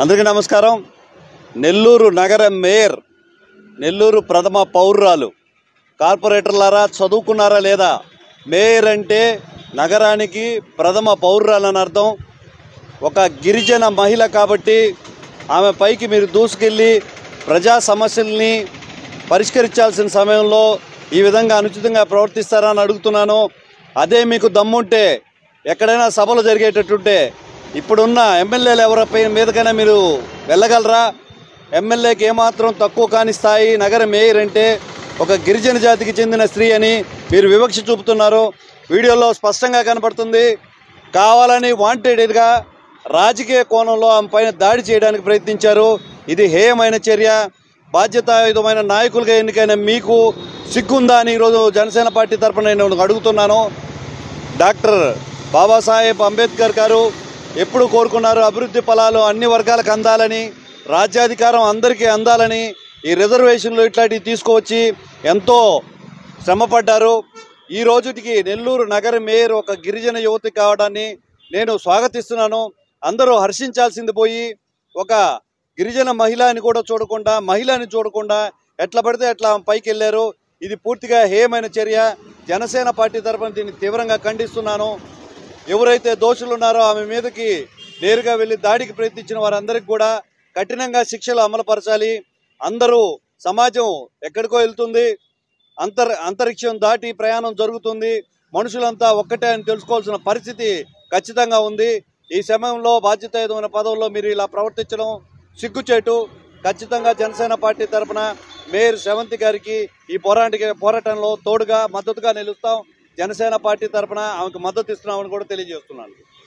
అందరికీ నమస్కారం నెల్లూరు నగర మేయర్ నెల్లూరు ప్రథమ పౌరురాలు కార్పొరేటర్లారా చదువుకున్నారా లేదా మేయర్ అంటే నగరానికి ప్రథమ పౌరురాలని అర్థం ఒక గిరిజన మహిళ కాబట్టి ఆమె పైకి మీరు దూసుకెళ్ళి ప్రజా సమస్యల్ని పరిష్కరించాల్సిన సమయంలో ఈ విధంగా అనుచితంగా ప్రవర్తిస్తారని అడుగుతున్నాను అదే మీకు దమ్ముంటే ఎక్కడైనా సభలు జరిగేటట్టుంటే ఇప్పుడున్న ఎమ్మెల్యేలు ఎవరిపై మీదకైనా మీరు వెళ్ళగలరా ఎమ్మెల్యేకి ఏమాత్రం తక్కువ కాని స్థాయి నగర మేయర్ అంటే ఒక గిరిజన జాతికి చెందిన స్త్రీ అని మీరు వివక్ష చూపుతున్నారు వీడియోలో స్పష్టంగా కనపడుతుంది కావాలని వాంటెడ్గా రాజకీయ కోణంలో ఆమె పైన దాడి చేయడానికి ప్రయత్నించారు ఇది హేయమైన చర్య బాధ్యతాయుతమైన నాయకులుగా ఎన్నికైన మీకు సిగ్గుందా అని ఈరోజు జనసేన పార్టీ తరపున నేను అడుగుతున్నాను డాక్టర్ బాబాసాహెబ్ అంబేద్కర్ గారు ఎప్పుడు కోరుకున్నారు అభివృద్ధి ఫలాలు అన్ని వర్గాలకు అందాలని రాజ్యాధికారం అందరికీ అందాలని ఈ రిజర్వేషన్లు ఇట్లాంటివి తీసుకువచ్చి ఎంతో శ్రమపడ్డారు ఈ రోజుటికి నెల్లూరు నగర మేయర్ ఒక గిరిజన యువతి కావడాన్ని నేను స్వాగతిస్తున్నాను అందరూ హర్షించాల్సింది పోయి ఒక గిరిజన మహిళ అని కూడా చూడకుండా మహిళని చూడకుండా ఎట్లా పడితే ఎట్లా ఆమె పైకి వెళ్ళారు ఇది పూర్తిగా హేయమైన చర్య జనసేన పార్టీ తరఫున దీన్ని తీవ్రంగా ఖండిస్తున్నాను ఎవరైతే దోషులు ఉన్నారో ఆమె మీదకి నేరుగా వెళ్ళి దాడికి ప్రయత్నించిన వారందరికీ కూడా కఠినంగా శిక్షలు అమలుపరచాలి అందరూ సమాజం ఎక్కడికో వెళ్తుంది అంతర్ అంతరిక్షం దాటి ప్రయాణం జరుగుతుంది మనుషులంతా ఒక్కటే అని తెలుసుకోవాల్సిన పరిస్థితి ఖచ్చితంగా ఉంది ఈ సమయంలో బాధ్యతాయుతమైన పదవుల్లో మీరు ఇలా ప్రవర్తించడం సిగ్గుచేటు ఖచ్చితంగా జనసేన పార్టీ తరపున మేయర్ శ్రవంతి గారికి ఈ పోరాటికి పోరాటంలో తోడుగా మద్దతుగా నిలుస్తాం జనసేన పార్టీ తరపున ఆమెకు మద్దతు ఇస్తున్నామని కూడా తెలియజేస్తున్నాను